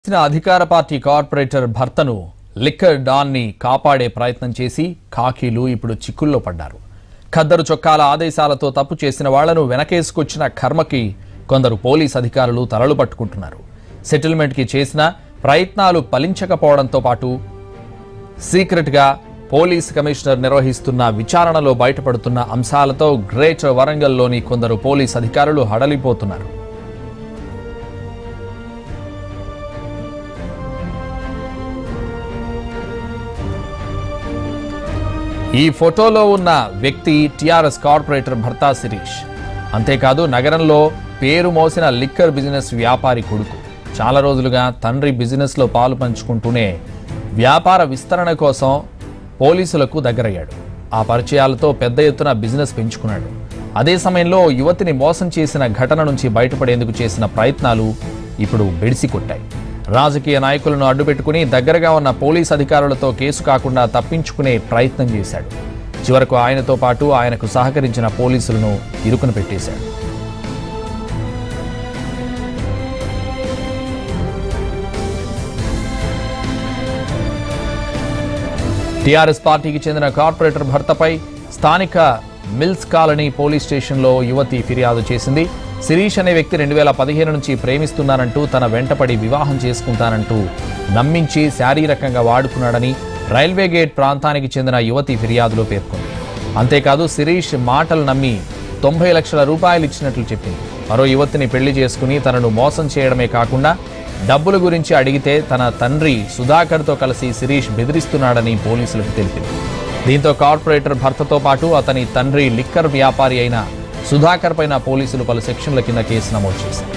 ఇచ్చిన అధికార party corporator భర్తను లిక్కర్ డాన్ ని కాపాడే ప్రయత్నం చేసి ఖాకీలు ఇప్పుడు చిక్కుల్లో పడ్డారు ఖద్దరు చొక్కాల ఆదేశాలతో తప్పు చేసిన వాళ్లను వెనకేసుకొచ్చిన కర్మకి కొందరు పోలీస్ అధికారులు తలలు పట్టుకుంటున్నారు సెటిల్మెంట్ కి చేసిన ప్రయత్నాలు ఫలించకపోవడంతో పాటు సీక్రెట్ గా పోలీస్ కమిషనర్ నిర్వహిస్తున్న విచారణలో బయటపడుతున్న అంశాలతో గ్రేటర్ వరంగల్లోని కొందరు పోలీస్ అధికారులు హడలిపోతున్నారు ఈ ఫోటోలో ఉన్న వ్యక్తి టిఆర్ఎస్ కార్పొరేటర్ భర్తా శిరీష్ అంతేకాదు నగరంలో పేరు మోసిన లిక్కర్ బిజినెస్ వ్యాపారి కొడుకు చాలా రోజులుగా తండ్రి బిజినెస్లో పాలు పంచుకుంటూనే వ్యాపార విస్తరణ కోసం పోలీసులకు దగ్గరయ్యాడు ఆ పరిచయాలతో పెద్ద ఎత్తున బిజినెస్ పెంచుకున్నాడు అదే సమయంలో ఓ యువతిని మోసం చేసిన ఘటన నుంచి బయటపడేందుకు చేసిన ప్రయత్నాలు ఇప్పుడు బెడిసి కొట్టాయి రాజకీయ నాయకులను అడ్డుపెట్టుకుని దగ్గరగా ఉన్న పోలీస్ అధికారులతో కేసు కాకుండా తప్పించుకునే ప్రయత్నం చేశాడు చివరకు ఆయనతో పాటు ఆయనకు సహకరించిన పోలీసులను ఇరుకున పెట్టేశాడు టీఆర్ఎస్ పార్టీకి చెందిన కార్పొరేటర్ భర్తపై స్థానిక మిల్స్ కాలనీ పోలీస్ స్టేషన్లో యువతి ఫిర్యాదు చేసింది శిరీష్ అనే వ్యక్తి రెండు వేల పదిహేను నుంచి ప్రేమిస్తున్నానంటూ తన వెంటపడి వివాహం చేసుకుంటానంటూ నమ్మించి శారీరకంగా వాడుకున్నాడని రైల్వే గేట్ ప్రాంతానికి చెందిన యువతి ఫిర్యాదులో పేర్కొంది అంతేకాదు శిరీష్ మాటలు నమ్మి తొంభై లక్షల రూపాయలు ఇచ్చినట్లు చెప్పింది మరో యువతిని పెళ్లి చేసుకుని తనను మోసం చేయడమే కాకుండా డబ్బుల గురించి అడిగితే తన తండ్రి సుధాకర్తో కలిసి శిరీష్ బెదిరిస్తున్నాడని పోలీసులకు తెలిపింది దీంతో కార్పొరేటర్ భర్తతో పాటు అతని తండ్రి లిక్కర్ వ్యాపారి అయిన సుధాకర్ పైన పోలీసులు పలు సెక్షన్ల కింద కేసు నమోదు చేశారు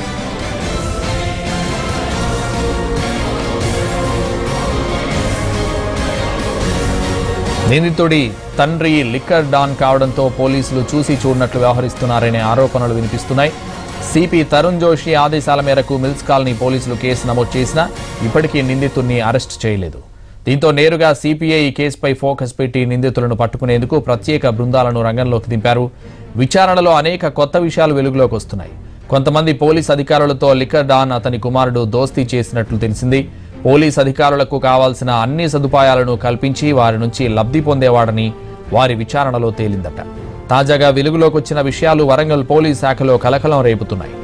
నిందితుడి తండ్రి లిక్కర్ డాన్ కావడంతో పోలీసులు చూసి చూడనట్లు వ్యవహరిస్తున్నారనే ఆరోపణలు వినిపిస్తున్నాయి సిపి తరుణ్ జోషి ఆదేశాల మేరకు మిల్స్ కాలనీ పోలీసులు కేసు నమోదు చేసినా ఇప్పటికీ నిందితుడిని అరెస్ట్ చేయలేదు దీంతో నేరుగా సిపిఐ ఈ కేసుపై ఫోకస్ పెట్టి నిందితులను పట్టుకునేందుకు ప్రత్యేక బృందాలను రంగంలోకి దింపారు విచారణలో అనేక కొత్త విషయాలు వెలుగులోకి వస్తున్నాయి కొంతమంది పోలీస్ అధికారులతో లిక్కర్ డాన్ అతని కుమారుడు దోస్తీ చేసినట్లు తెలిసింది పోలీస్ అధికారులకు కావాల్సిన అన్ని సదుపాయాలను కల్పించి వారి నుంచి లబ్ధి పొందేవాడని వారి విచారణలో తేలిందట తాజాగా వెలుగులోకి వచ్చిన విషయాలు వరంగల్ పోలీస్ శాఖలో కలకలం రేపుతున్నాయి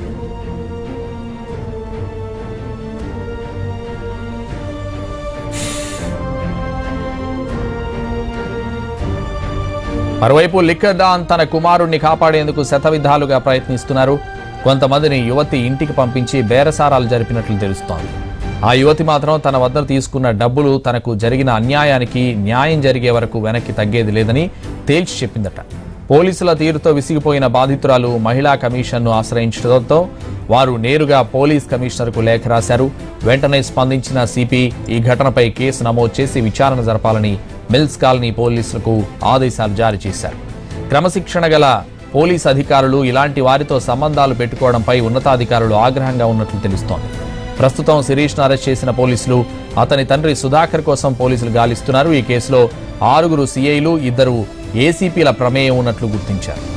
మరోవైపు లిక్కర్ డాన్ తన కుమారుణ్ణి కాపాడేందుకు శతవిధాలుగా ప్రయత్నిస్తున్నారు కొంతమందిని యువతి ఇంటికి పంపించి బేరసారాలు జరిపినట్లు తెలుస్తోంది ఆ యువతి మాత్రం తన వద్ద తీసుకున్న డబ్బులు తనకు జరిగిన అన్యాయానికి న్యాయం జరిగే వరకు వెనక్కి తగ్గేది లేదని తేల్చి చెప్పిందట పోలీసుల తీరుతో విసిగిపోయిన బాధితురాలు మహిళా కమిషన్ను ఆశ్రయించడంతో వారు నేరుగా పోలీస్ కమిషనర్కు లేఖ రాశారు వెంటనే స్పందించిన సిపి ఈ ఘటనపై కేసు నమోదు చేసి విచారణ జరపాలని మిల్స్ కాలనీ పోలీసులకు ఆదేశాలు జారీ చేశారు క్రమశిక్షణ గల పోలీస్ అధికారులు ఇలాంటి వారితో సంబంధాలు పెట్టుకోవడంపై ఉన్నతాధికారులు ఆగ్రహంగా ఉన్నట్లు తెలుస్తోంది ప్రస్తుతం శిరీష్ను అరెస్ట్ చేసిన పోలీసులు అతని తండ్రి సుధాకర్ కోసం పోలీసులు గాలిస్తున్నారు ఈ కేసులో ఆరుగురు సిఐలు ఇద్దరు ఏసీపీల ప్రమేయం ఉన్నట్లు గుర్తించారు